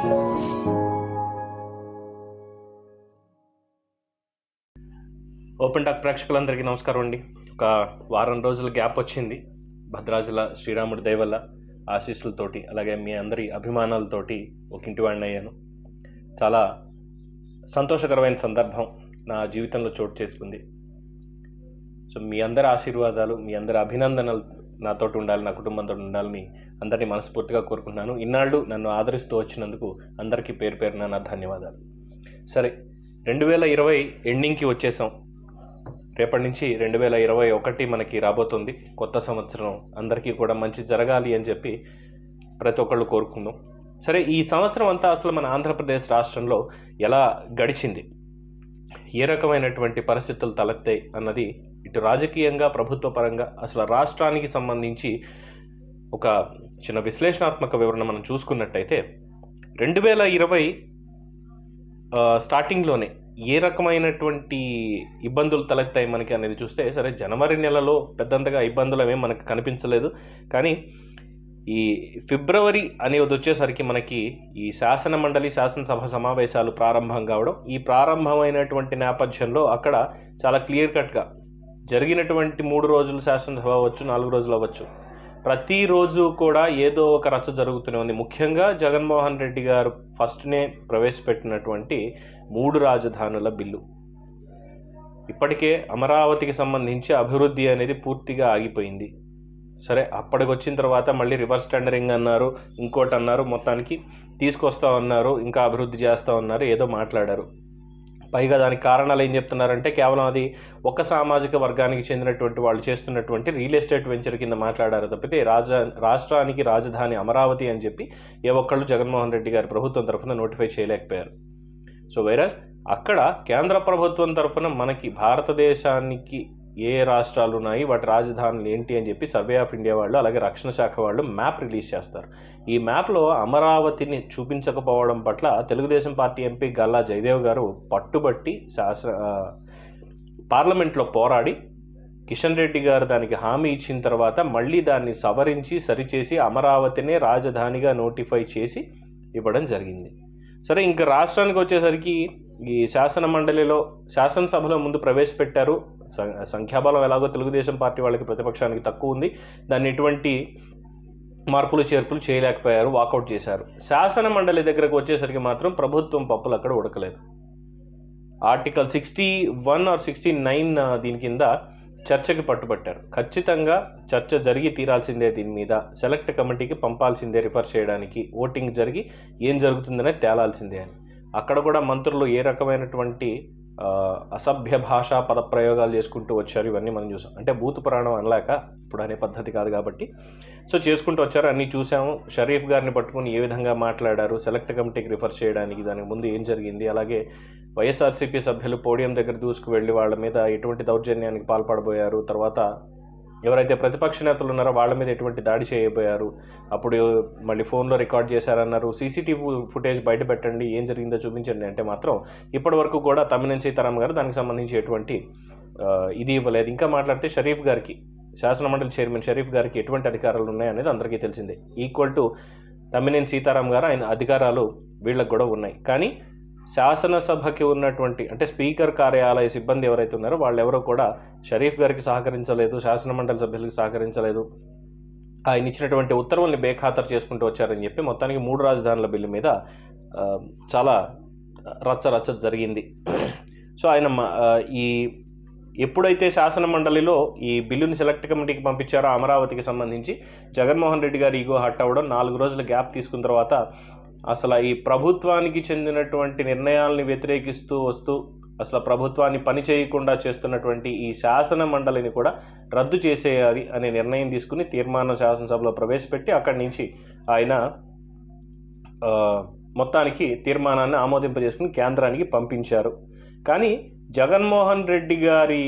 open talk ప్రేక్షకులందరికీ నమస్కారం అండి ఒక వారం రోజుల గ్యాప్ వచ్చింది భద్రాచల శ్రీరాముడి దయ వల్ల ఆశీస్సులతోటి అలాగే మీ అందరి అభిమానాలతోటి ఒక ఇంటి వాడిని అయ్యాను చాలా సంతోషకరమైన సందర్భం నా జీవితంలో చోటు చేసుకుంది సో మీ అందరి ఆశీర్వాదాలు మీ అందరి అభినందనలు నాతోటి ఉండాలి నా కుటుంబంతో ఉండాలని అందరినీ మనస్ఫూర్తిగా కోరుకుంటున్నాను ఇన్నాళ్ళు నన్ను ఆదరిస్తూ వచ్చినందుకు అందరికీ పేరు పేరున నా ధన్యవాదాలు సరే రెండు వేల ఇరవై ఎండింగ్కి వచ్చేసాం రేపటి నుంచి రెండు వేల ఇరవై ఒకటి మనకి రాబోతుంది కొత్త సంవత్సరం అందరికీ కూడా మంచి జరగాలి అని చెప్పి ప్రతి ఒక్కళ్ళు కోరుకుందాం సరే ఈ సంవత్సరం అంతా అసలు మన ఆంధ్రప్రదేశ్ రాష్ట్రంలో ఎలా గడిచింది ఏ రకమైనటువంటి పరిస్థితులు తలెత్తాయి అన్నది ఇటు రాజకీయంగా ప్రభుత్వ పరంగా అసలు రాష్ట్రానికి సంబంధించి ఒక చిన్న విశ్లేషణాత్మక వివరణ మనం చూసుకున్నట్టయితే రెండు వేల ఇరవై స్టార్టింగ్లోనే ఏ రకమైనటువంటి ఇబ్బందులు తలెత్తాయి మనకి అనేది చూస్తే సరే జనవరి నెలలో పెద్దంతగా ఇబ్బందులు ఏమీ మనకు కనిపించలేదు కానీ ఈ ఫిబ్రవరి అనేది వచ్చేసరికి మనకి ఈ శాసన మండలి శాసనసభ సమావేశాలు ప్రారంభం కావడం ఈ ప్రారంభమైనటువంటి నేపథ్యంలో అక్కడ చాలా క్లియర్ కట్గా జరిగినటువంటి మూడు రోజులు శాసనసభ అవ్వచ్చు నాలుగు రోజులు అవ్వచ్చు ప్రతిరోజు కూడా ఏదో ఒక రచ్చ జరుగుతూనే ఉంది ముఖ్యంగా జగన్మోహన్ రెడ్డి గారు ఫస్ట్నే ప్రవేశపెట్టినటువంటి మూడు రాజధానుల బిల్లు ఇప్పటికే అమరావతికి సంబంధించి అభివృద్ధి అనేది పూర్తిగా ఆగిపోయింది సరే అప్పటికి వచ్చిన తర్వాత మళ్ళీ రివర్స్ టెండరింగ్ అన్నారు ఇంకోటి అన్నారు మొత్తానికి తీసుకొస్తా ఉన్నారు ఇంకా అభివృద్ధి చేస్తూ ఉన్నారు ఏదో మాట్లాడారు పైగా దానికి కారణాలు ఏం చెప్తున్నారంటే కేవలం అది ఒక సామాజిక వర్గానికి చెందినటువంటి వాళ్ళు చేస్తున్నటువంటి రియల్ ఎస్టేట్ వెంచర్ కింద మాట్లాడారు తప్పితే రాజ రాష్ట్రానికి రాజధాని అమరావతి అని చెప్పి ఏ ఒక్కళ్ళు జగన్మోహన్ రెడ్డి గారి ప్రభుత్వం తరఫున నోటిఫై చేయలేకపోయారు సో వేరే అక్కడ కేంద్ర ప్రభుత్వం తరఫున మనకి భారతదేశానికి ఏ రాష్ట్రాలు ఉన్నాయి వాటి రాజధానులు ఏంటి అని చెప్పి సర్వే ఆఫ్ ఇండియా వాళ్ళు అలాగే రక్షణ శాఖ వాళ్ళు మ్యాప్ రిలీజ్ చేస్తారు ఈ మ్యాప్లో అమరావతిని చూపించకపోవడం పట్ల తెలుగుదేశం పార్టీ ఎంపీ గల్లా జయదేవ్ గారు పట్టుబట్టి శాస్త్ర ఆ, పార్లమెంట్లో పోరాడి కిషన్ రెడ్డి గారు దానికి హామీ ఇచ్చిన తర్వాత మళ్ళీ దాన్ని సవరించి సరిచేసి అమరావతినే రాజధానిగా నోటిఫై చేసి ఇవ్వడం జరిగింది సరే ఇంకా రాష్ట్రానికి వచ్చేసరికి ఈ శాసన మండలిలో శాసనసభలో ముందు ప్రవేశపెట్టారు సం- సంఖ్యాబలం ఎలాగో తెలుగుదేశం పార్టీ వాళ్ళకి ప్రతిపక్షానికి తక్కువ ఉంది దాన్ని ఎటువంటి మార్పులు చేర్పులు చేయలేకపోయారు వాకౌట్ చేశారు శాసన మండలి దగ్గరకు వచ్చేసరికి మాత్రం ప్రభుత్వం పప్పులు అక్కడ ఉడకలేదు article sixty one or sixty nine దీని కింద చర్చకి పట్టుబట్టారు ఖచ్చితంగా చర్చ జరిగి తీరాల్సిందే దీని మీద సెలెక్ట్ కమిటీకి పంపాల్సిందే రిఫర్ చేయడానికి ఓటింగ్ జరిగి ఏం జరుగుతుందనే తేలాల్సిందే అని అక్కడ కూడా మంత్రులు ఏ రకమైనటువంటి ఆ, అసభ్య భాషా పదప్రయోగాలు చేసుకుంటూ వచ్చారు ఇవన్నీ మనం చూసాం అంటే భూత పురాణం అనలేక ఇప్పుడు అనే పద్ధతి కాదు కాబట్టి సో చేసుకుంటూ వచ్చారు అన్నీ చూసాము షరీఫ్ గారిని పట్టుకుని ఏ విధంగా మాట్లాడారు సెలెక్ట్ కమిటీకి రిఫర్ చేయడానికి దానికి ముందు ఏం జరిగింది అలాగే వైఎస్ఆర్సీపీ సభ్యులు పోడియం దగ్గర దూసుకు వెళ్ళి వాళ్ళ మీద ఎటువంటి దౌర్జన్యానికి పాల్పడబోయారు తర్వాత ఎవరైతే ప్రతిపక్ష నేతలు ఉన్నారో వాళ్ళ మీద ఎటువంటి దాడి చేయబోయారు అప్పుడు మళ్ళీ ఫోన్లో రికార్డ్ చేశారన్నారు సీసీటీవీ ఫుటేజ్ బయట పెట్టండి ఏం జరిగిందో చూపించండి అంటే మాత్రం ఇప్పటి వరకు కూడా తమ్మినేని సీతారాం గారు దానికి సంబంధించి ఎటువంటి ఆ, ఇది ఇవ్వలేదు ఇంకా మాట్లాడితే షరీఫ్ గారికి శాసనమండలి చైర్మన్ షరీఫ్ గారికి ఎటువంటి అధికారాలు ఉన్నాయనేది అందరికీ తెలిసిందే ఈక్వల్ టు తమ్మినేని సీతారాం గారు ఆయన అధికారాలు వీళ్ళకి కూడా ఉన్నాయి కానీ శాసనసభకి ఉన్నటువంటి అంటే స్పీకర్ కార్యాలయ సిబ్బంది ఎవరైతే ఉన్నారో వాళ్ళు ఎవరో కూడా షరీఫ్ గారికి సహకరించలేదు శాసనమండలి సభ్యులకు సహకరించలేదు ఆయన ఇచ్చినటువంటి ఉత్తర్వుల్ని బేఖాతరు చేసుకుంటూ వచ్చారని చెప్పి మొత్తానికి మూడు రాజధానుల బిల్లు మీద ఆ, చాలా రచ్చ రచ్చ జరిగింది సో ఆయన మ- ఆ, ఈ ఎప్పుడైతే శాసన మండలిలో ఈ బిల్లుని సెలెక్ట్ కమిటీకి పంపించారో అమరావతికి సంబంధించి జగన్మోహన్ రెడ్డి గారు ఈగో హట్ అవ్వడం నాలుగు రోజుల గ్యాప్ తీసుకున్న తర్వాత అసలు ఈ ప్రభుత్వానికి చెందినటువంటి నిర్ణయాల్ని వ్యతిరేకిస్తూ వస్తూ అసలు ప్రభుత్వాన్ని పని చేయకుండా చేస్తున్నటువంటి ఈ శాసన మండలిని కూడా రద్దు చేసేయాలి అనే నిర్ణయం తీసుకుని తీర్మానం శాసనసభలో ప్రవేశపెట్టి అక్కడి నుంచి ఆయన ఆ, మొత్తానికి తీర్మానాన్ని ఆమోదింపజేసుకుని కేంద్రానికి పంపించారు కానీ జగన్మోహన్ రెడ్డి గారి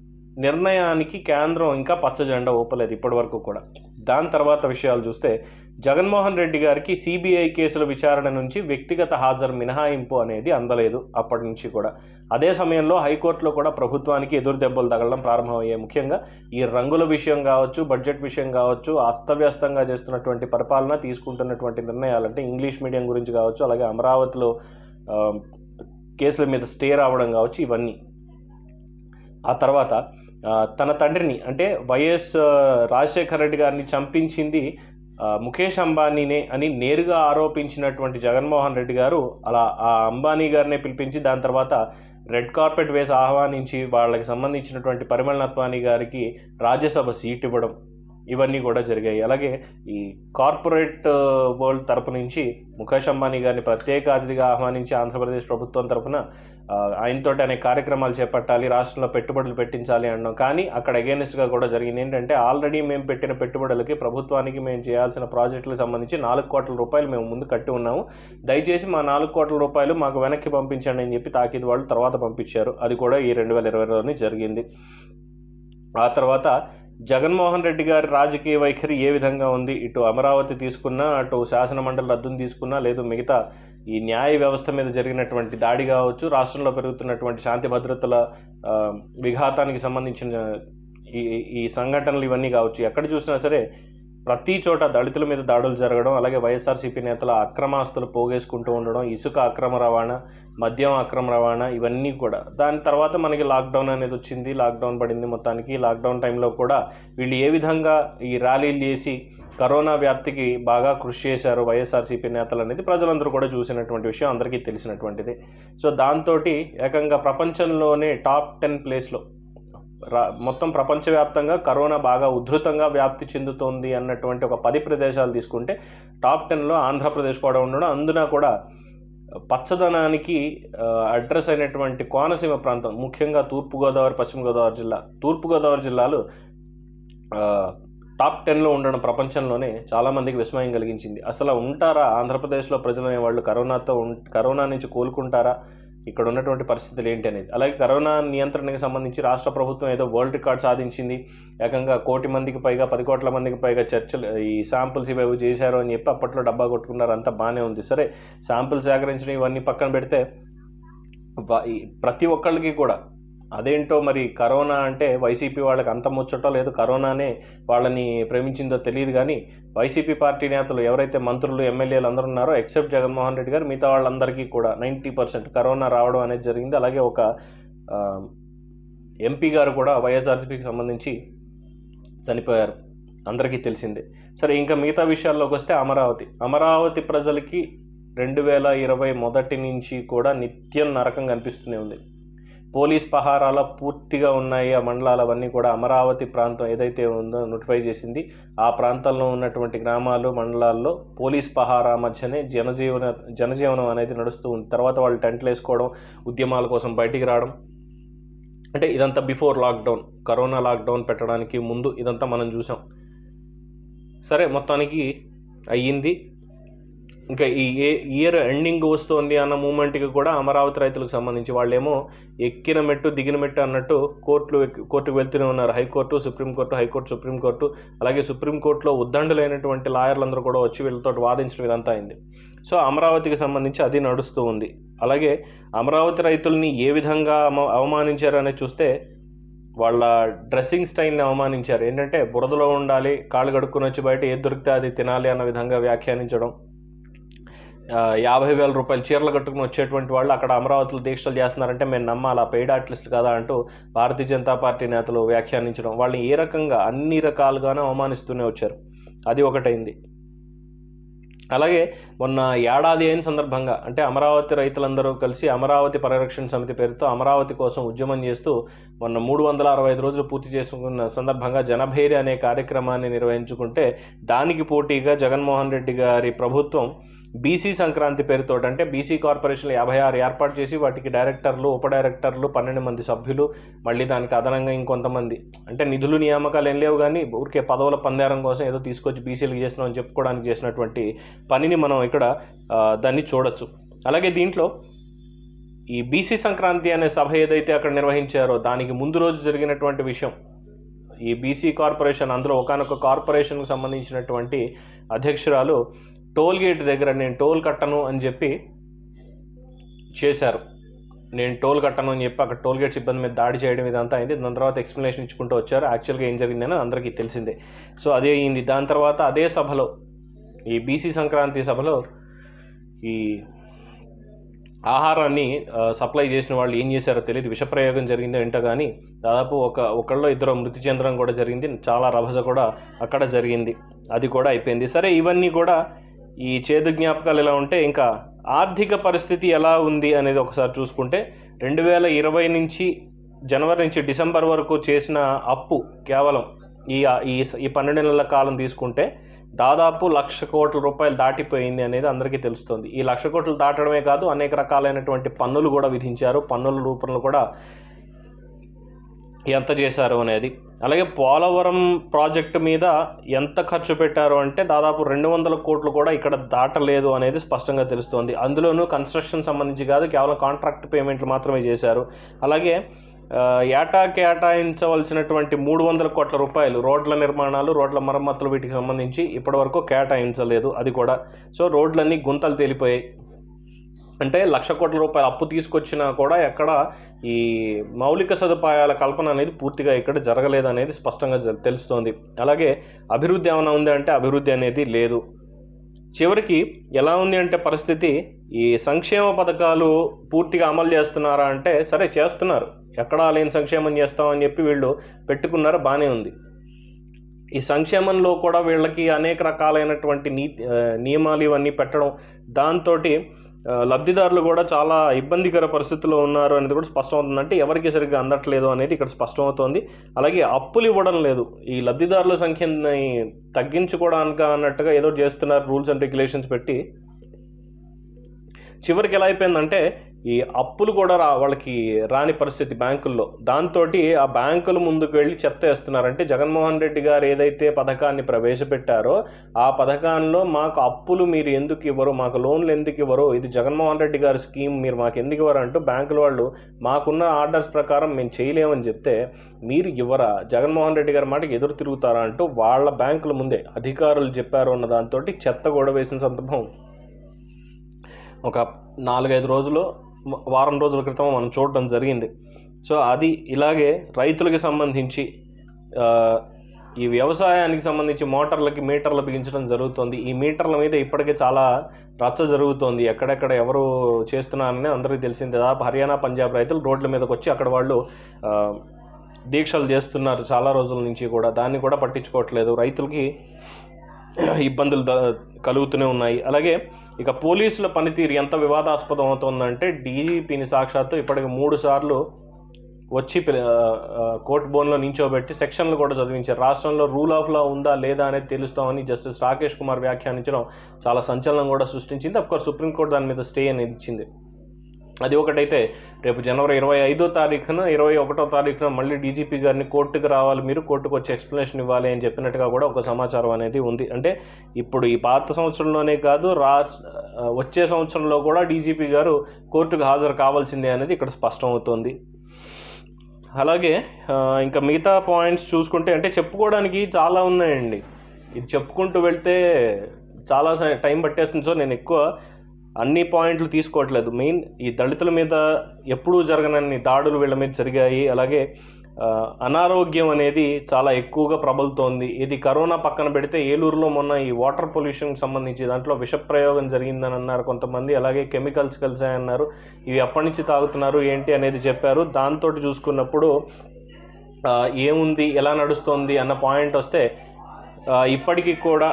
నిర్ణయానికి కేంద్రం ఇంకా పచ్చ జెండా ఊపలేదు ఇప్పటి వరకు కూడా దాని తర్వాత విషయాలు చూస్తే జగన్మోహన్ రెడ్డి గారికి సిబిఐ కేసుల విచారణ నుంచి వ్యక్తిగత హాజరు మినహాయింపు అనేది అందలేదు అప్పటి నుంచి కూడా అదే సమయంలో హైకోర్టులో కూడా ప్రభుత్వానికి ఎదురు దెబ్బలు తగలడం ప్రారంభమయ్యాయి ముఖ్యంగా ఈ రంగుల విషయం కావచ్చు బడ్జెట్ విషయం కావచ్చు అస్తవ్యస్తంగా చేస్తున్నటువంటి పరిపాలన తీసుకుంటున్నటువంటి నిర్ణయాలు అంటే ఇంగ్లీష్ మీడియం గురించి కావచ్చు అలాగే అమరావతిలో ఆ, కేసుల మీద స్టే రావడం కావచ్చు ఇవన్నీ ఆ తర్వాత ఆ, తన తండ్రిని అంటే వైఎస్ ఆ, రాజశేఖర రెడ్డి గారిని చంపించింది ఆ, ముఖేష్ అంబానీనే అని నేరుగా ఆరోపించినటువంటి జగన్మోహన్ రెడ్డి గారు అలా ఆ అంబానీ గారినే పిలిపించి దాని తర్వాత రెడ్ కార్పెట్ వేసి ఆహ్వానించి వాళ్ళకి సంబంధించినటువంటి పరిమళ నత్వాని గారికి రాజ్యసభ సీట్ ఇవ్వడం ఇవన్నీ కూడా జరిగాయి అలాగే ఈ కార్పొరేట్ ఆ, వరల్డ్ తరపు నుంచి ముఖేష్ అంబానీ గారిని ప్రత్యేక అతిథిగా ఆహ్వానించి ఆంధ్రప్రదేశ్ ప్రభుత్వం తరపున ఆ, ఆయనతోటి అనే కార్యక్రమాలు చేపట్టాలి రాష్ట్రంలో పెట్టుబడులు పెట్టించాలి అన్నాం కానీ అక్కడ అగేనెస్ట్గా కూడా జరిగింది ఏంటంటే ఆల్రెడీ మేము పెట్టిన పెట్టుబడులకి ప్రభుత్వానికి మేము చేయాల్సిన ప్రాజెక్టులకు సంబంధించి నాలుగు కోట్ల రూపాయలు మేము ముందు కట్టి ఉన్నాము దయచేసి మా నాలుగు కోట్ల రూపాయలు మాకు వెనక్కి పంపించండి అని చెప్పి తాకీదు వాళ్ళు తర్వాత పంపించారు అది కూడా ఈ రెండు వేల ఇరవైలోనే జరిగింది ఆ తర్వాత జగన్మోహన్ రెడ్డి గారి రాజకీయ వైఖరి ఏ విధంగా ఉంది ఇటు అమరావతి తీసుకున్నా అటు శాసనమండలి రద్దును తీసుకున్నా లేదు మిగతా ఈ న్యాయ వ్యవస్థ మీద జరిగినటువంటి దాడి కావచ్చు రాష్ట్రంలో పెరుగుతున్నటువంటి శాంతి భద్రతల ఆ, విఘాతానికి సంబంధించిన ఈ ఈ సంఘటనలు ఇవన్నీ కావచ్చు ఎక్కడ చూసినా సరే ప్రతి చోట దళితుల మీద దాడులు జరగడం అలాగే వైఎస్ఆర్సీపీ నేతల అక్రమాస్తులు పోగేసుకుంటూ ఉండడం ఇసుక అక్రమ రవాణా మద్యం అక్రమ రవాణా ఇవన్నీ కూడా దాని తర్వాత మనకి లాక్డౌన్ అనేది వచ్చింది లాక్డౌన్ పడింది మొత్తానికి లాక్డౌన్ టైంలో కూడా వీళ్ళు ఏ విధంగా ఈ ర్యాలీలు చేసి కరోనా వ్యాప్తికి బాగా కృషి చేశారు వైఎస్ఆర్సీపీ నేతలు అనేది ప్రజలందరూ కూడా చూసినటువంటి విషయం అందరికీ తెలిసినటువంటిది సో దాంతో ఏకంగా ప్రపంచంలోనే టాప్ టెన్ ప్లేస్లో రా మొత్తం ప్రపంచవ్యాప్తంగా కరోనా బాగా ఉధృతంగా వ్యాప్తి చెందుతోంది అన్నటువంటి ఒక పది ప్రదేశాలు తీసుకుంటే టాప్ టెన్లో ఆంధ్రప్రదేశ్ కూడా ఉండడం అందున కూడా పచ్చదనానికి ఆ, అడ్రస్ అయినటువంటి కోనసీమ ప్రాంతం ముఖ్యంగా తూర్పుగోదావరి పశ్చిమ గోదావరి జిల్లా తూర్పుగోదావరి జిల్లాలు ఆ, టాప్ టెన్లో ఉండడం ప్రపంచంలోనే చాలామందికి విస్మయం కలిగించింది అసలు ఉంటారా ఆంధ్రప్రదేశ్లో ప్రజలు అనేవాళ్ళు కరోనాతో ఉం కరోనా నుంచి కోలుకుంటారా ఇక్కడ ఉన్నటువంటి పరిస్థితులు ఏంటి అనేది అలాగే కరోనా నియంత్రణకి సంబంధించి రాష్ట్ర ప్రభుత్వం ఏదో వరల్డ్ రికార్డ్ సాధించింది ఏకంగా కోటి మందికి పైగా పది కోట్ల మందికి పైగా చర్చలు ఈ శాంపుల్స్ ఇవి చేశారు అని చెప్పి అప్పట్లో డబ్బా కొట్టుకున్నారు అంతా బాగానే ఉంది సరే శాంపుల్స్ సేకరించడం ఇవన్నీ పక్కన పెడితే వ- ఈ ప్రతి ఒక్కళ్ళకి కూడా అదేంటో మరి కరోనా అంటే వైసీపీ వాళ్ళకి అంత ముచ్చటో లేదు కరోనానే వాళ్ళని ప్రేమించిందో తెలియదు కానీ వైసీపీ పార్టీ నేతలు ఎవరైతే మంత్రులు ఎమ్మెల్యేలు అందరూ ఉన్నారో ఎక్సెప్ట్ జగన్మోహన్ రెడ్డి గారు మిగతా వాళ్ళందరికీ కూడా నైంటీ పర్సెంట్ కరోనా రావడం అనేది జరిగింది అలాగే ఒక ఆ, ఎంపీ గారు కూడా వైఎస్ఆర్సీపీకి సంబంధించి చనిపోయారు అందరికీ తెలిసిందే సరే ఇంకా మిగతా విషయాల్లోకి వస్తే అమరావతి అమరావతి ప్రజలకి రెండు వేల ఇరవై మొదటి నుంచి కూడా నిత్యం నరకం కనిపిస్తూనే ఉంది పోలీస్ పహారాల పూర్తిగా ఉన్నాయి ఆ మండలాలు అవన్నీ కూడా అమరావతి ప్రాంతం ఏదైతే ఉందో నోటిఫై చేసింది ఆ ప్రాంతంలో ఉన్నటువంటి గ్రామాలు మండలాల్లో పోలీస్ పహారా మధ్యనే జనజీవన జనజీవనం అనేది నడుస్తూ ఉంది తర్వాత వాళ్ళు టెంట్లు వేసుకోవడం ఉద్యమాల కోసం బయటికి రావడం అంటే ఇదంతా బిఫోర్ లాక్డౌన్ కరోనా లాక్డౌన్ పెట్టడానికి ముందు ఇదంతా మనం చూసాం సరే మొత్తానికి అయ్యింది ఇంకా ఈ ఏ ఇయర్ ఎండింగ్ వస్తుంది అన్న మూమెంట్కి కూడా అమరావతి రైతులకు సంబంధించి వాళ్ళేమో ఎక్కిన మెట్టు దిగిన మెట్టు అన్నట్టు కోర్టులు ఎక్కి- కోర్టుకు వెళ్తూనే ఉన్నారు హైకోర్టు సుప్రీంకోర్టు హైకోర్టు సుప్రీంకోర్టు అలాగే సుప్రీంకోర్టులో ఉద్దండులైనటువంటి లాయర్లందరూ కూడా వచ్చి వీళ్ళతో వాదించడం ఇదంతా అయింది సో అమరావతికి సంబంధించి అది నడుస్తూ ఉంది అలాగే అమరావతి రైతుల్ని ఏ విధంగా అమ అవమానించారు అనేది చూస్తే వాళ్ళ డ్రెస్సింగ్ స్టైల్ని అవమానించారు ఏంటంటే బురదలో ఉండాలి కాళ్ళు కడుక్కుని వచ్చి బయట ఏది దొరికితే అది తినాలి అన్న విధంగా వ్యాఖ్యానించడం ఆ, యాభై వేల రూపాయలు చీరలు కట్టుకుని వచ్చేటువంటి వాళ్ళు అక్కడ అమరావతిలో దీక్షలు చేస్తున్నారంటే మేము నమ్మాలి ఆ పెయిడ్ ఆర్టిస్ట్ కదా అంటూ భారతీయ జనతా పార్టీ నేతలు వ్యాఖ్యానించడం వాళ్ళని ఏ రకంగా అన్ని రకాలుగానే అవమానిస్తూనే వచ్చారు అది ఒకటైంది అలాగే మొన్న ఏడాది అయిన సందర్భంగా అంటే అమరావతి రైతులందరూ కలిసి అమరావతి పరిరక్షణ సమితి పేరుతో అమరావతి కోసం ఉద్యమం చేస్తూ మొన్న మూడు వందల అరవై ఐదు రోజులు పూర్తి చేసుకున్న సందర్భంగా జనభేరి అనే కార్యక్రమాన్ని నిర్వహించుకుంటే దానికి పోటీగా జగన్మోహన్ రెడ్డి గారి ప్రభుత్వం బీసీ సంక్రాంతి పేరుతో అంటే బీసీ కార్పొరేషన్లు యాభై ఆరు ఏర్పాటు చేసి వాటికి డైరెక్టర్లు ఉప డైరెక్టర్లు పన్నెండు మంది సభ్యులు మళ్ళీ దానికి అదనంగా ఇంకొంతమంది అంటే నిధులు నియామకాలు ఏం లేవు కానీ ఊరికే పదవుల పందేరం కోసం ఏదో తీసుకొచ్చి బీసీలకు చేసినాం అని చెప్పుకోవడానికి చేసినటువంటి పనిని మనం ఇక్కడ ఆ, దాన్ని చూడొచ్చు అలాగే దీంట్లో ఈ బీసీ సంక్రాంతి అనే సభ ఏదైతే అక్కడ నిర్వహించారో దానికి ముందు రోజు జరిగినటువంటి విషయం ఈ బీసీ కార్పొరేషన్ అందులో ఒకనొక కార్పొరేషన్కి సంబంధించినటువంటి అధ్యక్షురాలు టోల్ గేట్ దగ్గర నేను టోల్ కట్టను అని చెప్పి చేశారు నేను టోల్ కట్టను అని చెప్పి అక్కడ టోల్ గేట్ సిబ్బంది మీద దాడి చేయడం ఇదంతా అయింది దాని తర్వాత ఎక్స్ప్లెనేషన్ ఇచ్చుకుంటూ వచ్చారు యాక్చువల్గా ఏం జరిగిందని అందరికీ తెలిసిందే సో అదే అయింది దాని తర్వాత అదే సభలో ఈ బీసీ సంక్రాంతి సభలో ఈ ఆహారాన్ని ఆ, సప్లై చేసిన వాళ్ళు ఏం చేశారో తెలియదు విషప్రయోగం జరిగిందో ఏంటో కానీ దాదాపు ఒక ఒకళ్ళు ఇద్దరు మృతి చెందడం కూడా జరిగింది చాలా రభస కూడా అక్కడ జరిగింది అది కూడా అయిపోయింది సరే ఇవన్నీ కూడా ఈ చేదు జ్ఞాపకాలు ఎలా ఉంటే ఇంకా ఆర్థిక పరిస్థితి ఎలా ఉంది అనేది ఒకసారి చూసుకుంటే రెండు వేల ఇరవై నుంచి జనవరి నుంచి డిసెంబర్ వరకు చేసిన అప్పు కేవలం ఈ ఈ ఈ పన్నెండు నెలల కాలం తీసుకుంటే దాదాపు లక్ష కోట్ల రూపాయలు దాటిపోయింది అనేది అందరికీ తెలుస్తుంది ఈ లక్ష కోట్లు దాటడమే కాదు అనేక రకాలైనటువంటి పన్నులు కూడా విధించారు పన్నుల రూపంలో కూడా ఎంత చేశారు అనేది అలాగే పోలవరం ప్రాజెక్టు మీద ఎంత ఖర్చు పెట్టారు అంటే దాదాపు రెండు వందల కోట్లు కూడా ఇక్కడ దాటలేదు అనేది స్పష్టంగా తెలుస్తోంది అందులోనూ కన్స్ట్రక్షన్ సంబంధించి కాదు కేవలం కాంట్రాక్ట్ పేమెంట్లు మాత్రమే చేశారు అలాగే ఆ, ఏటా కేటాయించవలసినటువంటి మూడు వందల కోట్ల రూపాయలు రోడ్ల నిర్మాణాలు రోడ్ల మరమ్మతులు వీటికి సంబంధించి ఇప్పటివరకు కేటాయించలేదు అది కూడా సో రోడ్లన్నీ గుంతలు తేలిపోయాయి అంటే లక్ష కోట్ల రూపాయల అప్పు తీసుకొచ్చినా కూడా ఎక్కడ ఈ మౌలిక సదుపాయాల కల్పన అనేది పూర్తిగా ఇక్కడ జరగలేదు అనేది స్పష్టంగా జ- తెలుస్తోంది అలాగే అభివృద్ధి ఏమైనా ఉంది అంటే అభివృద్ధి అనేది లేదు చివరికి ఎలా ఉంది అంటే పరిస్థితి ఈ సంక్షేమ పథకాలు పూర్తిగా అమలు చేస్తున్నారా అంటే సరే చేస్తున్నారు ఎక్కడా లేని సంక్షేమం చేస్తామని చెప్పి వీళ్ళు పెట్టుకున్నారు బాగానే ఉంది ఈ సంక్షేమంలో కూడా వీళ్ళకి అనేక రకాలైనటువంటి నీతి ఆ, నియమాలు ఇవన్నీ పెట్టడం దాంతో లబ్ధిదారులు కూడా చాలా ఇబ్బందికర పరిస్థితుల్లో ఉన్నారు అనేది కూడా స్పష్టమవుతుంది అంటే ఎవరికి సరిగ్గా అందట్లేదు అనేది ఇక్కడ స్పష్టమవుతోంది అలాగే అప్పులు ఇవ్వడం లేదు ఈ లబ్ధిదారుల సంఖ్యని తగ్గించుకోవడానికి అన్నట్టుగా ఏదో చేస్తున్నారు రూల్స్ అండ్ రెగ్యులేషన్స్ పెట్టి చివరికి ఎలా అయిపోయిందంటే ఈ అప్పులు కూడా రా వాళ్ళకి రాని పరిస్థితి బ్యాంకుల్లో దాంతో ఆ బ్యాంకుల ముందుకు వెళ్ళి చెత్త వేస్తున్నారు అంటే జగన్మోహన్ రెడ్డి గారు ఏదైతే పథకాన్ని ప్రవేశపెట్టారో ఆ పథకాల్లో మాకు అప్పులు మీరు ఎందుకు ఇవ్వరు మాకు లోన్లు ఎందుకు ఇవ్వరు ఇది జగన్మోహన్ రెడ్డి గారి స్కీమ్ మీరు మాకు ఎందుకు ఇవ్వరు అంటూ బ్యాంకుల వాళ్ళు మాకున్న ఆర్డర్స్ ప్రకారం మేము చేయలేమని చెప్తే మీరు ఇవ్వరా జగన్మోహన్ రెడ్డి గారి మాటకి ఎదురు తిరుగుతారా అంటూ వాళ్ళ బ్యాంకుల ముందే అధికారులు చెప్పారు అన్న దాంతో చెత్త కూడా వేసిన సందర్భం ఒక నాలుగైదు రోజులు వారం రోజుల క్రితం మనం చూడడం జరిగింది సో అది ఇలాగే రైతులకి సంబంధించి ఆ, ఈ వ్యవసాయానికి సంబంధించి మోటార్లకి మీటర్లు బిగించడం జరుగుతుంది ఈ మీటర్ల మీద ఇప్పటికే చాలా రచ్చ జరుగుతోంది ఎక్కడెక్కడ ఎవరు చేస్తున్నారని అందరికీ తెలిసింది దాదాపు హర్యానా పంజాబ్ రైతులు రోడ్ల మీదకి వచ్చి అక్కడ వాళ్ళు ఆ, దీక్షలు చేస్తున్నారు చాలా రోజుల నుంచి కూడా దాన్ని కూడా పట్టించుకోవట్లేదు రైతులకి ఇబ్బందులు ద- కలుగుతూనే ఉన్నాయి అలాగే ఇక పోలీసుల పనితీరు ఎంత వివాదాస్పదం అవుతుందంటే డీజీపీని సాక్షాత్తు ఇప్పటికి మూడు సార్లు వచ్చి పిల- ఆ, కోర్టు బోన్లో నించోబెట్టి సెక్షన్లు కూడా చదివించారు రాష్ట్రంలో రూల్ ఆఫ్ లా ఉందా లేదా అనేది తెలుస్తామని జస్టిస్ రాకేష్ కుమార్ వ్యాఖ్యానించడం చాలా సంచలనం కూడా సృష్టించింది అఫ్కోర్స్ సుప్రీంకోర్టు దాని మీద స్టే అనేది ఇచ్చింది అది ఒకటైతే రేపు జనవరి ఇరవై ఐదో తారీఖున ఇరవై ఒకటో తారీఖున మళ్ళీ డీజీపీ గారిని కోర్టుకు రావాలి మీరు కోర్టుకు వచ్చి ఎక్స్ప్లెనేషన్ ఇవ్వాలి అని చెప్పినట్టుగా కూడా ఒక సమాచారం అనేది ఉంది అంటే ఇప్పుడు ఈ పాత సంవత్సరంలోనే కాదు రా వచ్చే సంవత్సరంలో కూడా డీజీపీ గారు కోర్టుకు హాజరు కావాల్సిందే అనేది ఇక్కడ స్పష్టమవుతోంది అలాగే ఆ, ఇంకా మిగతా పాయింట్స్ చూసుకుంటే అంటే చెప్పుకోవడానికి చాలా ఉన్నాయండి ఇది చెప్పుకుంటూ వెళ్తే చాలా స- టైం పట్టేస్తుంది సో నేను ఎక్కువ అన్ని పాయింట్లు తీసుకోవట్లేదు మెయిన్ ఈ దళితుల మీద ఎప్పుడూ జరగనన్ని దాడులు వీళ్ళ మీద జరిగాయి అలాగే ఆ, అనారోగ్యం అనేది చాలా ఎక్కువగా ప్రబలుతోంది ఇది కరోనా పక్కన పెడితే ఏలూరులో మొన్న ఈ వాటర్ పొల్యూషన్కి సంబంధించి దాంట్లో విషప్రయోగం జరిగిందని అన్నారు కొంతమంది అలాగే కెమికల్స్ కలిసాయన్నారు ఇవి ఎప్పటి నుంచి తాగుతున్నారు ఏంటి అనేది చెప్పారు దాంతో చూసుకున్నప్పుడు ఆ, ఏముంది ఎలా నడుస్తోంది అన్న పాయింట్ వస్తే ఆ, ఇప్పటికీ కూడా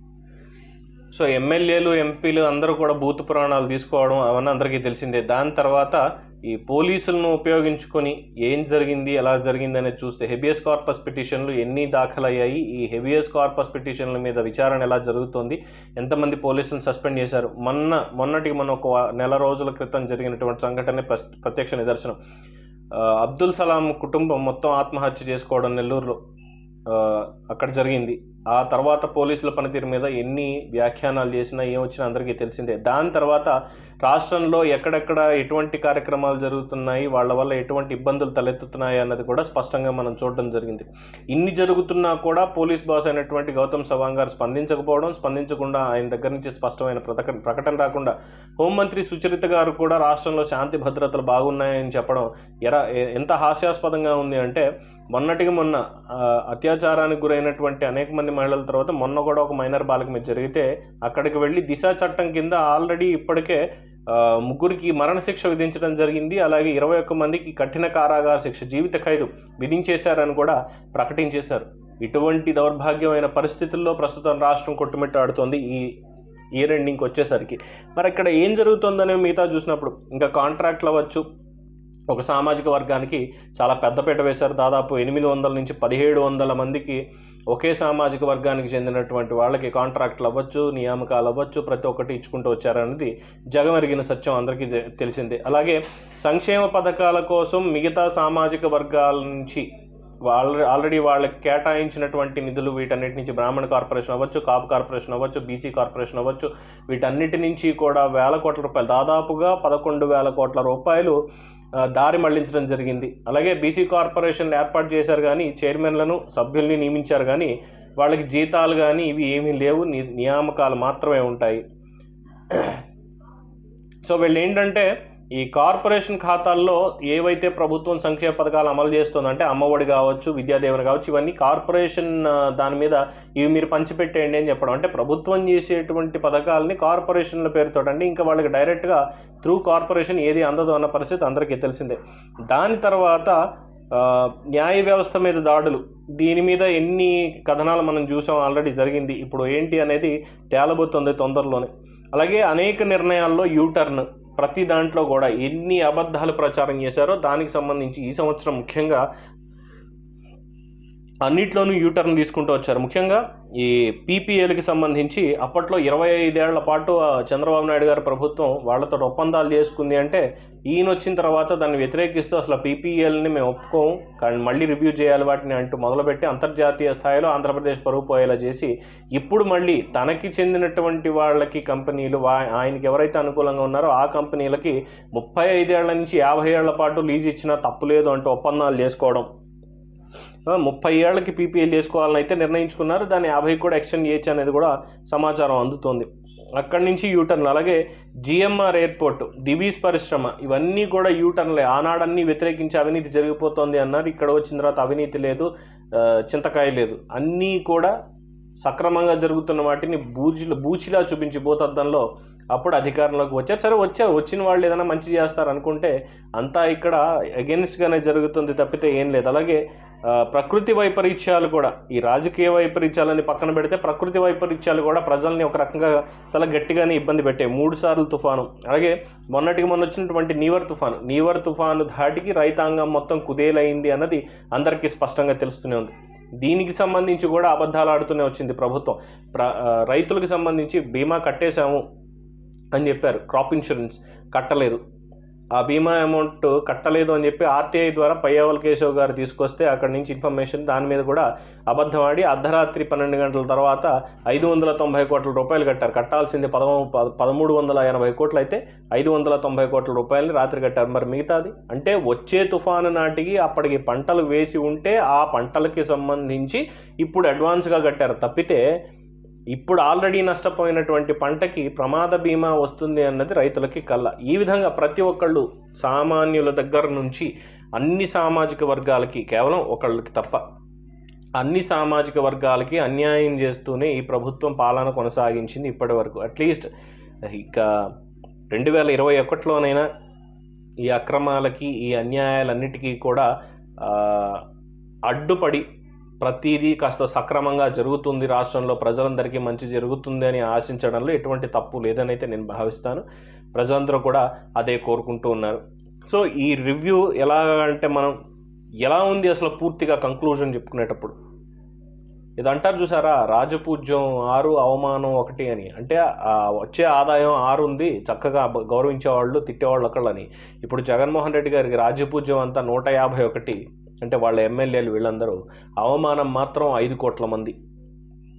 సో ఎమ్మెల్యేలు ఎంపీలు అందరూ కూడా బూత్ పురాణాలు తీసుకోవడం అవన్నీ అందరికీ తెలిసిందే దాని తర్వాత ఈ పోలీసులను ఉపయోగించుకొని ఏం జరిగింది ఎలా జరిగింది అనేది చూస్తే హెబియస్ కార్పస్ పిటిషన్లు ఎన్ని దాఖలయ్యాయి ఈ హెబియస్ కార్పస్ పిటిషన్ల మీద విచారణ ఎలా జరుగుతోంది ఎంతమంది పోలీసులను సస్పెండ్ చేశారు మొన్న మొన్నటికి మన ఒక వా- నెల రోజుల క్రితం జరిగినటువంటి సంఘటన ప్రస్- ప్రత్యక్ష నిదర్శనం ఆ, అబ్దుల్ సలాం కుటుంబం మొత్తం ఆత్మహత్య చేసుకోవడం నెల్లూరులో ఆ, అక్కడ జరిగింది ఆ తర్వాత పోలీసుల పనితీరు మీద ఎన్ని వ్యాఖ్యానాలు చేసినా ఏం వచ్చినా అందరికీ తెలిసిందే దాని తర్వాత రాష్ట్రంలో ఎక్కడెక్కడ ఎటువంటి కార్యక్రమాలు జరుగుతున్నాయి వాళ్ళ వల్ల ఎటువంటి ఇబ్బందులు తలెత్తుతున్నాయి అన్నది కూడా స్పష్టంగా మనం చూడడం జరిగింది ఇన్ని జరుగుతున్నా కూడా పోలీస్ బాస్ అయినటువంటి గౌతమ్ సవాంగ్ గారు స్పందించకపోవడం స్పందించకుండా ఆయన దగ్గర నుంచి స్పష్టమైన ప్రకటన ప్రకటన రాకుండా హోంమంత్రి సుచరిత గారు కూడా రాష్ట్రంలో శాంతి భద్రతలు బాగున్నాయని చెప్పడం ఎరా ఎ- ఎంత హాస్యాస్పదంగా ఉంది అంటే మొన్నటికి మొన్న ఆ, అత్యాచారానికి గురైనటువంటి అనేక మంది మహిళల తర్వాత మొన్న కూడా ఒక మైనర్ బాలిక మీద జరిగితే అక్కడికి వెళ్ళి దిశ చట్టం కింద ఆల్రెడీ ఇప్పటికే ఆ, ముగ్గురికి మరణశిక్ష విధించడం జరిగింది అలాగే ఇరవై ఒక్క మందికి కఠిన కారాగార శిక్ష జీవిత ఖైదు విధించేశారని కూడా ప్రకటించేశారు ఇటువంటి దౌర్భాగ్యమైన పరిస్థితుల్లో ప్రస్తుతం రాష్ట్రం కొట్టుమిట్టాడుతోంది ఈ ఇయర్ ఎండింగ్కి వచ్చేసరికి మరి ఇక్కడ ఏం జరుగుతుందనే మిగతా చూసినప్పుడు ఇంకా కాంట్రాక్ట్లు అవ్వచ్చు ఒక సామాజిక వర్గానికి చాలా పెద్దపీట వేశారు దాదాపు ఎనిమిది వందల నుంచి పదిహేడు వందల మందికి ఒకే సామాజిక వర్గానికి చెందినటువంటి వాళ్ళకి కాంట్రాక్ట్లు అవ్వచ్చు నియామకాలు అవ్వచ్చు ప్రతి ఒక్కటి ఇచ్చుకుంటూ వచ్చారనేది జగమెరిగిన సత్యం అందరికీ జ- తెలిసిందే అలాగే సంక్షేమ పథకాల కోసం మిగతా సామాజిక వర్గాల నుంచి వాళ్ళ ఆల్రెడీ వాళ్ళకి కేటాయించినటువంటి నిధులు వీటన్నిటి నుంచి బ్రాహ్మణ కార్పొరేషన్ అవ్వచ్చు కాపు కార్పొరేషన్ అవ్వచ్చు బీసీ కార్పొరేషన్ అవ్వచ్చు వీటన్నిటి నుంచి కూడా వేల కోట్ల రూపాయలు దాదాపుగా పదకొండు వేల కోట్ల రూపాయలు ఆ, దారి మళ్లించడం జరిగింది అలాగే బీసీ కార్పొరేషన్ ఏర్పాటు చేశారు కానీ చైర్మన్లను సభ్యుల్ని నియమించారు కానీ వాళ్ళకి జీతాలు కానీ ఇవి ఏమీ లేవు ని- నియామకాలు మాత్రమే ఉంటాయి సో వీళ్ళు ఏంటంటే ఈ కార్పొరేషన్ ఖాతాల్లో ఏవైతే ప్రభుత్వం సంక్షేమ పథకాలు అమలు చేస్తుందంటే అమ్మఒడి కావచ్చు విద్యాదేవన కావచ్చు ఇవన్నీ కార్పొరేషన్ ఆ, దాని మీద ఇవి మీరు పంచిపెట్టేయండి అని చెప్పడం అంటే ప్రభుత్వం చేసేటువంటి పథకాలని కార్పొరేషన్ల పేరుతో అంటే ఇంకా వాళ్ళకి డైరెక్ట్గా త్రూ కార్పొరేషన్ ఏది అందదు అన్న పరిస్థితి అందరికీ తెలిసిందే దాని తర్వాత ఆ, న్యాయ వ్యవస్థ మీద దాడులు దీని మీద ఎన్ని కథనాలు మనం చూసాం ఆల్రెడీ జరిగింది ఇప్పుడు ఏంటి అనేది తేలబోతుంది తొందరలోనే అలాగే అనేక నిర్ణయాల్లో యూటర్న్ ప్రతి దాంట్లో కూడా ఎన్ని అబద్ధాలు ప్రచారం చేశారో దానికి సంబంధించి ఈ సంవత్సరం ముఖ్యంగా అన్నిట్లోనూ యూటర్న్ తీసుకుంటూ వచ్చారు ముఖ్యంగా ఈ పీపీఏలకి సంబంధించి అప్పట్లో ఇరవై ఐదేళ్ల పాటు ఆ చంద్రబాబు నాయుడు గారి ప్రభుత్వం వాళ్ళతో ఒప్పందాలు చేసుకుంది అంటే ఈయన వచ్చిన తర్వాత దాన్ని వ్యతిరేకిస్తూ అసలు పీపీఎల్ని మేము ఒప్పుకోం కానీ మళ్ళీ రివ్యూ చేయాలి వాటిని అంటూ మొదలుపెట్టి అంతర్జాతీయ స్థాయిలో ఆంధ్రప్రదేశ్ పరుగు పోయేలా చేసి ఇప్పుడు మళ్ళీ తనకి చెందినటువంటి వాళ్ళకి కంపెనీలు వా- ఆయనకి ఎవరైతే అనుకూలంగా ఉన్నారో ఆ కంపెనీలకి ముప్పై ఐదేళ్ల నుంచి యాభై ఏళ్ల పాటు లీజ్ ఇచ్చినా తప్పు లేదు అంటూ ఒప్పందాలు చేసుకోవడం ఆ, ముప్పై ఏళ్ళకి పీపీఎల్ చేసుకోవాలని అయితే నిర్ణయించుకున్నారు దాన్ని యాభై కూడా ఎక్స్టెండ్ చేయొచ్చు అనేది కూడా సమాచారం అందుతోంది అక్కడి నుంచి యూటర్న్ అలాగే జిఎంఆర్ ఎయిర్పోర్ట్ దివీస్ పరిశ్రమ ఇవన్నీ కూడా యూటర్న్లే ఆనాడన్నీ వ్యతిరేకించి అవినీతి జరిగిపోతోంది అన్నారు ఇక్కడ వచ్చిన తర్వాత అవినీతి లేదు ఆ, చింతకాయ లేదు అన్నీ కూడా సక్రమంగా జరుగుతున్న వాటిని బూచిలా బూచిలా చూపించి భూతద్దంలో అప్పుడు అధికారంలోకి వచ్చారు సరే వచ్చారు వచ్చిన వాళ్ళు ఏదైనా మంచి చేస్తారు అనుకుంటే అంతా ఇక్కడ అగెన్స్ట్గానే జరుగుతుంది తప్పితే ఏం లేదు అలాగే ఆ, ప్రకృతి వైపరీత్యాలు కూడా ఈ రాజకీయ వైపరీత్యాలని పక్కన పెడితే ప్రకృతి వైపరీత్యాలు కూడా ప్రజల్ని ఒక రకంగా చాలా గట్టిగానే ఇబ్బంది పెట్టాయి మూడు సార్లు తుఫాను అలాగే మొన్నటికి మొన్న వచ్చినటువంటి నీవర్ తుఫాను నీవర్ తుఫాను ధాటికి రైతాంగం మొత్తం కుదేలైంది అన్నది అందరికీ స్పష్టంగా తెలుస్తూనే ఉంది దీనికి సంబంధించి కూడా అబద్ధాలు ఆడుతూనే వచ్చింది ప్రభుత్వం ప్ర ఆ, రైతులకు సంబంధించి బీమా కట్టేశాము అని చెప్పారు క్రాప్ ఇన్సూరెన్స్ కట్టలేదు ఆ బీమా అమౌంట్ కట్టలేదు అని చెప్పి ఆర్టీఐ ద్వారా పయ్యావల కేశవ్ గారు తీసుకొస్తే అక్కడి నుంచి ఇన్ఫర్మేషన్ దాని మీద కూడా అబద్ధం ఆడి అర్ధరాత్రి పన్నెండు గంటల తర్వాత ఐదు వందల తొంభై కోట్ల రూపాయలు కట్టారు కట్టాల్సింది పదమూ ప- పదమూడు వందల ఎనభై కోట్లు అయితే ఐదు వందల తొంభై కోట్ల రూపాయలని రాత్రి కట్టారు మరి మిగతాది అంటే వచ్చే తుఫాను నాటికి అప్పటికి పంటలు వేసి ఉంటే ఆ పంటలకి సంబంధించి ఇప్పుడు అడ్వాన్స్గా కట్టారు తప్పితే ఇప్పుడు ఆల్రెడీ నష్టపోయినటువంటి పంటకి ప్రమాద బీమా వస్తుంది అన్నది రైతులకి కళ్ళ ఈ విధంగా ప్రతి ఒక్కళ్ళు సామాన్యుల దగ్గర నుంచి అన్ని సామాజిక వర్గాలకి కేవలం ఒకళ్ళకి తప్ప అన్ని సామాజిక వర్గాలకి అన్యాయం చేస్తూనే ఈ ప్రభుత్వం పాలన కొనసాగించింది ఇప్పటి వరకు అట్లీస్ట్ ఇక రెండు వేల ఇరవై ఒకటిలోనైనా ఈ అక్రమాలకి ఈ అన్యాయాలన్నిటికీ కూడా ఆ, అడ్డుపడి ప్రతిదీ కాస్త సక్రమంగా జరుగుతుంది రాష్ట్రంలో ప్రజలందరికీ మంచి జరుగుతుంది అని ఆశించడంలో ఎటువంటి తప్పు లేదని అయితే నేను భావిస్తాను ప్రజలందరూ కూడా అదే కోరుకుంటూ ఉన్నారు సో ఈ రివ్యూ ఎలా అంటే మనం ఎలా ఉంది అసలు పూర్తిగా కంక్లూజన్ చెప్పుకునేటప్పుడు ఇది అంటారు చూసారా రాజపూజ్యం ఆరు అవమానం ఒకటి అని అంటే ఆ వచ్చే ఆదాయం ఆరు ఉంది చక్కగా బ- గౌరవించేవాళ్ళు తిట్టేవాళ్ళు ఒకళ్ళని ఇప్పుడు జగన్మోహన్ రెడ్డి గారికి రాజపూజ్యం అంతా నూట యాభై ఒకటి అంటే వాళ్ళ ఎమ్మెల్యేలు వీళ్ళందరూ అవమానం మాత్రం ఐదు కోట్ల మంది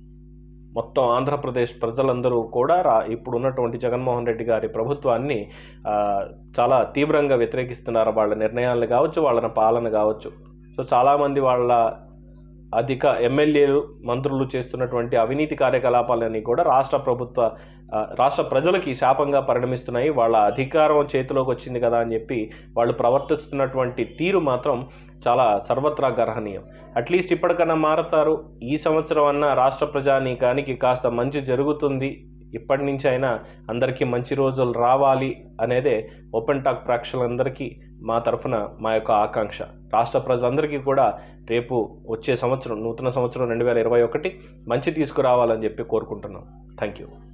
మొత్తం ఆంధ్రప్రదేశ్ ప్రజలందరూ కూడా రా ఇప్పుడు ఉన్నటువంటి జగన్మోహన్ రెడ్డి గారి ప్రభుత్వాన్ని ఆ, చాలా తీవ్రంగా వ్యతిరేకిస్తున్నారు వాళ్ళ నిర్ణయాలు కావచ్చు వాళ్ళ పాలన కావచ్చు సో చాలామంది వాళ్ళ అధిక ఎమ్మెల్యేలు మంత్రులు చేస్తున్నటువంటి అవినీతి కార్యకలాపాలని కూడా రాష్ట్ర ప్రభుత్వ ఆ, రాష్ట్ర ప్రజలకి శాపంగా పరిణమిస్తున్నాయి వాళ్ళ అధికారం చేతిలోకి వచ్చింది కదా అని చెప్పి వాళ్ళు ప్రవర్తిస్తున్నటువంటి తీరు మాత్రం చాలా సర్వత్రా గర్హనీయం అట్లీస్ట్ ఇప్పటికన్నా మారతారు ఈ సంవత్సరం అన్న రాష్ట్ర ప్రజానీకానికి కాస్త మంచి జరుగుతుంది ఇప్పటి నుంచి అయినా అందరికీ మంచి రోజులు రావాలి అనేదే ఓపెన్ టాక్ ప్రేక్షకులందరికీ మా తరఫున మా యొక్క ఆకాంక్ష రాష్ట్ర ప్రజలందరికీ కూడా రేపు వచ్చే సంవత్సరం నూతన సంవత్సరం రెండు వేల ఇరవై ఒకటి మంచి తీసుకురావాలని చెప్పి కోరుకుంటున్నాం థ్యాంక్ యూ